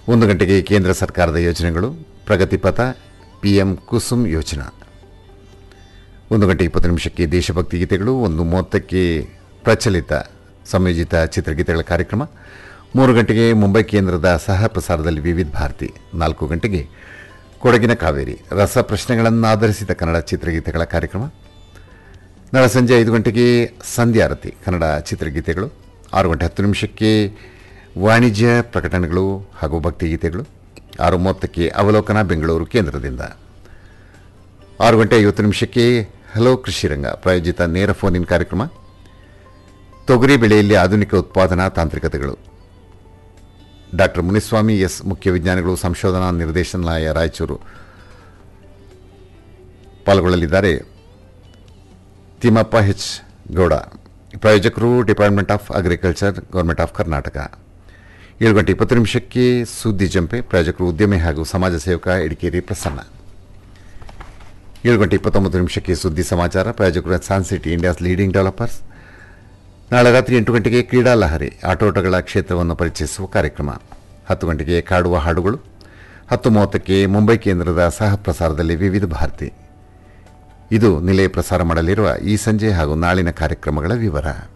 ಒಂದು ಗಂಟೆಗೆ ಕೇಂದ್ರ ಸರ್ಕಾರದ ಯೋಜನೆಗಳು ಪ್ರಗತಿಪಥ ಪಿಎಂ ಕುಸುಮ್ ಯೋಜನಾ ಒಂದು ಗಂಟೆ ಇಪ್ಪತ್ತು ನಿಮಿಷಕ್ಕೆ ದೇಶಭಕ್ತಿ ಗೀತೆಗಳು ಒಂದು ಮೂವತ್ತಕ್ಕೆ ಪ್ರಚಲಿತ ಸಂಯೋಜಿತ ಚಿತ್ರಗೀತೆಗಳ ಕಾರ್ಯಕ್ರಮ ಮೂರು ಗಂಟೆಗೆ ಮುಂಬೈ ಕೇಂದ್ರದ ಸಹ ಪ್ರಸಾರದಲ್ಲಿ ವಿವಿಧ ಭಾರತಿ ನಾಲ್ಕು ಗಂಟೆಗೆ ಕೊಡಗಿನ ಕಾವೇರಿ ರಸ ಪ್ರಶ್ನೆಗಳನ್ನು ಆಧರಿಸಿದ ಕನ್ನಡ ಚಿತ್ರಗೀತೆಗಳ ಕಾರ್ಯಕ್ರಮ ನಾಳೆ ಸಂಜೆ ಐದು ಗಂಟೆಗೆ ಸಂಧ್ಯಾರತಿ ಕನ್ನಡ ಚಿತ್ರಗೀತೆಗಳು ಆರು ಗಂಟೆ ಹತ್ತು ನಿಮಿಷಕ್ಕೆ ವಾಣಿಜ್ಯ ಪ್ರಕಟಣೆಗಳು ಹಾಗೂ ಭಕ್ತಿಗೀತೆಗಳು ಆರು ಮೂವತ್ತಕ್ಕೆ ಅವಲೋಕನ ಬೆಂಗಳೂರು ಕೇಂದ್ರದಿಂದ ಆರು ಗಂಟೆ ಐವತ್ತು ನಿಮಿಷಕ್ಕೆ ಹಲೋ ಕೃಷಿ ರಂಗ ಪ್ರಾಯೋಜಿತ ನೇರ ಫೋನ್ ಇನ್ ಕಾರ್ಯಕ್ರಮ ತೊಗರಿ ಬೆಳೆಯಲ್ಲಿ ಆಧುನಿಕ ಉತ್ಪಾದನಾ ತಾಂತ್ರಿಕತೆಗಳು ಡಾಕ್ಟರ್ ಮುನಿಸ್ವಾಮಿ ಎಸ್ ಮುಖ್ಯ ವಿಜ್ಞಾನಿಗಳು ಸಂಶೋಧನಾ ನಿರ್ದೇಶನಾಲಯ ರಾಯಚೂರು ಪಾಲ್ಗೊಳ್ಳಲಿದ್ದಾರೆ ತಿಮ್ಮಪ್ಪ ಎಚ್ ಗೌಡ ಪ್ರಾಯೋಜಕರು department of agriculture government of Karnataka ಏಳು ಗಂಟೆ ಇಪ್ಪತ್ತು ನಿಮಿಷಕ್ಕೆ ಸುದ್ದಿ ಜಂಪೆ ಪ್ರಾಯೋಜಕರು ಉದ್ಯಮಿ ಹಾಗೂ ಸಮಾಜ ಸೇವಕ ಎಡಿಕೇರಿ ಪ್ರಸನ್ನ ಏಳು ಗಂಟೆ ಇಪ್ಪತ್ತೊಂಬತ್ತು ನಿಮಿಷಕ್ಕೆ ಸುದ್ದಿ ಸಮಾಚಾರ ಪ್ರಾಯೋಜಕರು Sun City India's leading developers ನಾಳೆ ರಾತ್ರಿ ಎಂಟು ಗಂಟೆಗೆ ಕ್ರೀಡಾ ಲಹರಿ ಆಟೋಟಗಳ ಕ್ಷೇತ್ರವನ್ನು ಪರಿಚಯಿಸುವ ಕಾರ್ಯಕ್ರಮ ಹತ್ತು ಗಂಟೆಗೆ ಕಾಡುವ ಹಾಡುಗಳು ಹತ್ತು ಮೂವತ್ತಕ್ಕೆ ಮುಂಬೈ ಕೇಂದ್ರದ ಸಹ ಪ್ರಸಾರದಲ್ಲಿ ವಿವಿಧ ಭಾರತಿ ಇದು ನಿಲಯ ಪ್ರಸಾರ ಮಾಡಲಿರುವ ಈ ಸಂಜೆ ಹಾಗೂ ನಾಳಿನ ಕಾರ್ಯಕ್ರಮಗಳ ವಿವರ